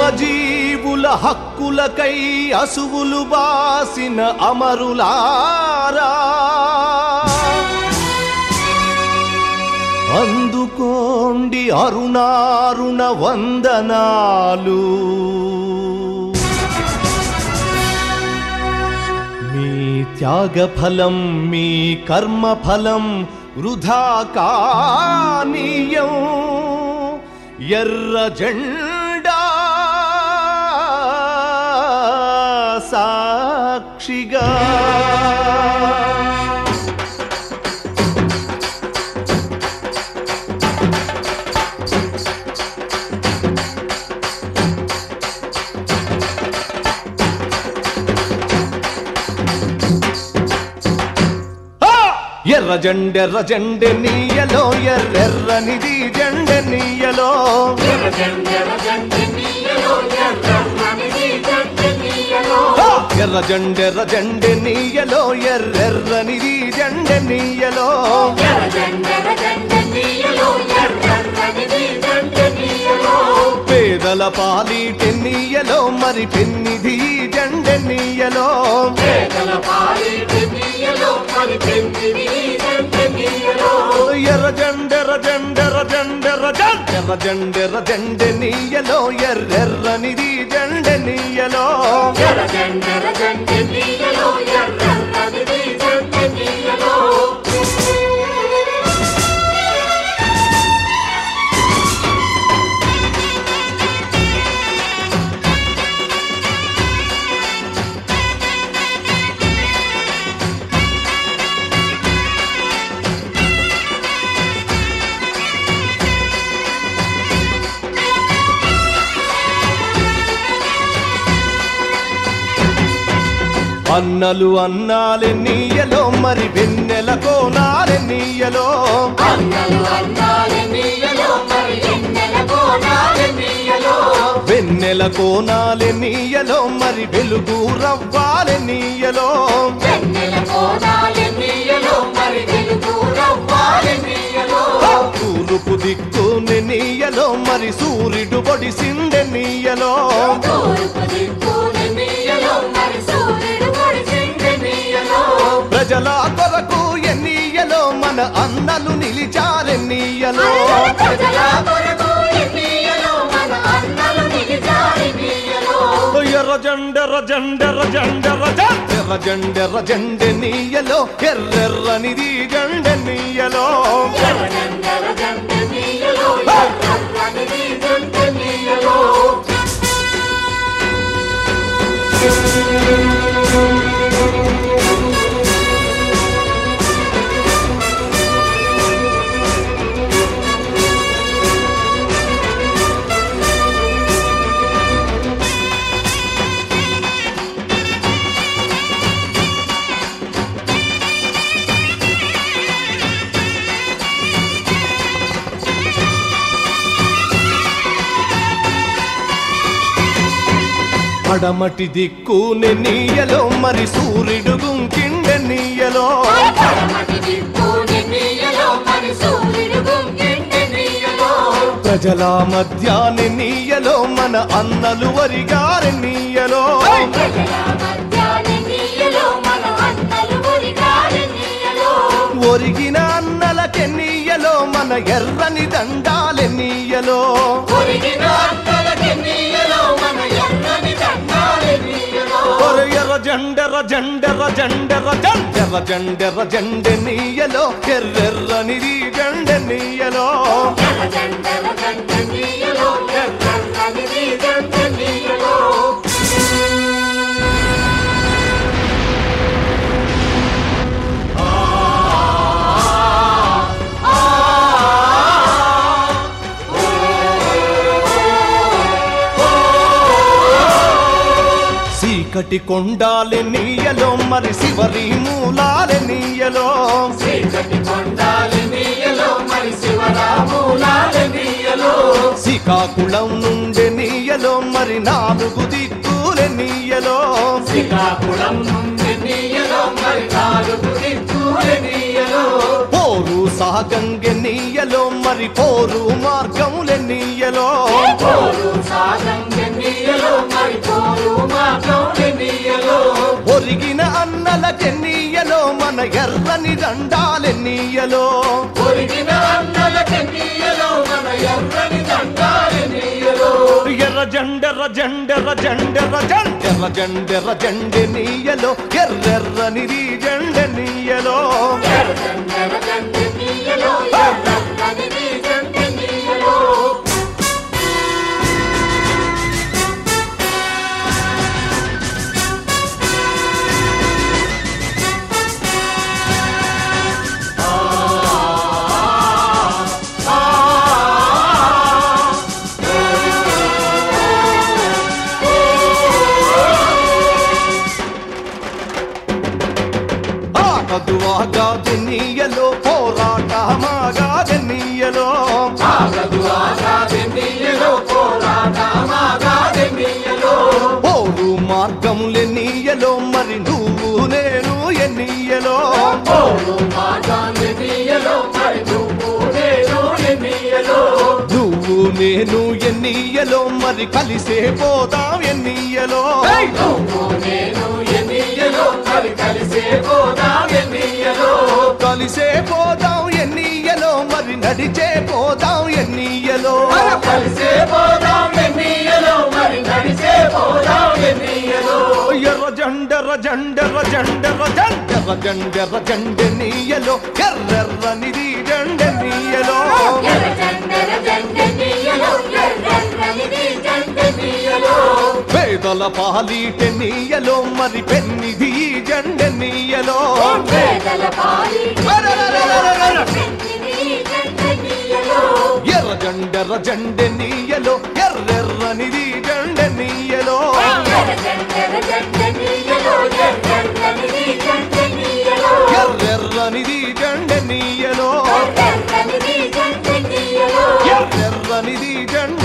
శ్రమజీవుల హక్కులకై అసువులు బాసిన అమరులారా అందుకోండి అరుణారుణ వందనాలు మీ త్యాగఫలం మీ కర్మఫలం వృధా కానీయం ఎర్ర జెండా సాక్షిగా ఆ! ఎర్ర జెండెర్ర జెండె నీయలో ఎర్రెర్రనిది జెండె నీయలో ఆ! ఎర్ర జెండెర్ర జెండె నీయలో ఎర్రెర్రనిది జెండె నీయలో పేదల పాలిటె నీయలో మరి పెన్నిది జెండె నీయలో ఎర్ర జెండెర్ర జెండెర్ర జెండెర్ర జెండెర్ర జెండెర్ర జెండె నీయలో ఎర్రెర్రనిది జెండె నీయలో అన్నలు అన్నాలె నీయలో మరి వెన్నెల కోనాలె నీయలో వెన్నెల కోనాలె నీయలో మరి వెలుగు రవ్వాలె నీయలో తూర్పు దిక్కుని నీయలో మరి సూర్యుడు పొడిసిందె నీయలో ప్రజల కొరకు ఎన్నీయలో మన అన్నలు నిలిచారె నీయలో ఎర్ర జెండెర్ర జెండెర్ర జెండెర్ర జెండెర్ర జెండెర్ర జెండె నీయలో ఎర్రెర్రనిది జెండె నీయలో పడమటి దిక్కుని నీయలో మరి సూర్యుడు గుంకిండె నీయలో ప్రజల మధ్యాని నీయలో మన అన్నలు వరిగారి నీయలో ఒరిగిన అన్నలకె నీయలో మన ఎర్రని దండాలె నీయలో ఒరే ఎర్ర జెండెర్ర జెండెర్ర జెండెర్ర జెండెర్ర జెండెర్ర జెండె నీయలో ఎర్రెర్రనిది జెండె నీయలో చీకటి కొండాలె నీయలో మరి శివరి మూలాలె నీయలో శ్రీకాకుళం నుండి నీయలో మరి నాలుగు దిక్కులె నీయలో శ్రీకాకుళం నుండి నీయలో మరి నాలుగు దిక్కులే నీయలో పోరు సాగంగె నీయలో మరి పోరు మార్గములె నీయలో పోరు సాగంగ ఎన్నియలో మరి పోరు మాత్రం ఎన్నియలో ఒరిగిన అన్నలకెన్నీయలో మన ఎర్రని దండాలెన్నీయలో ఒరిగిన అన్నలకెన్నియలో మన ఎర్రని దండాలెన్నియలో ఎర్ర జెండెర్ర జెండెర్ర జెండెర్ర జెండెర్ర జెండెర్ర జెండె నీయలో ఎర్రెర్రనిది జెండె నీయలో ఎన్నియలో ఎర్రని ఎన్నియలో ఆగదు ఆగాదు నీయలో పోరాటమాగాదు నీయలో ఆగదు ఆగాదెన్నియలో పోరాటమాగాదెన్నియలో పోరు మార్గములే నీయలో మరి నువ్వు నేను ఎన్నీయలో పోరు మాగాదెన్నియలో మరి నువ్వు నేను ఎన్నియలో నువ్వు నేను ఎన్నీయలో మరి కలిసే పోదాం ఎన్నీయలో నువ్వు నేను ఎన్నియలో మరి కలిసే పోదాం ఎన్నియలో కలిసే పోదాం ఎన్నీయలో మరి నడిచే పోదాం ఎన్నీయలో కలిసే పోదాం ఎన్నియలో మరి నడిచే పోదాం ఎన్నియలో ఎర్ర జెండెర్ర జెండెర్ర జెండెర్ర జెండెర్ర జెండెర్ర జెండె నీయలో ఎర్రెర్రనిది జెండె నీయలో పేదల పాలీటె నీయలో మరి పెన్నిది జెండె నీయలో ఎర్ర జెండెర్ర జెండె నీయలో ఎర్రెర్రనిది జెండె నీయలో ఎర్రెర్రనిది జెండె నీయలో ఎర్రెర్రనిది జెండె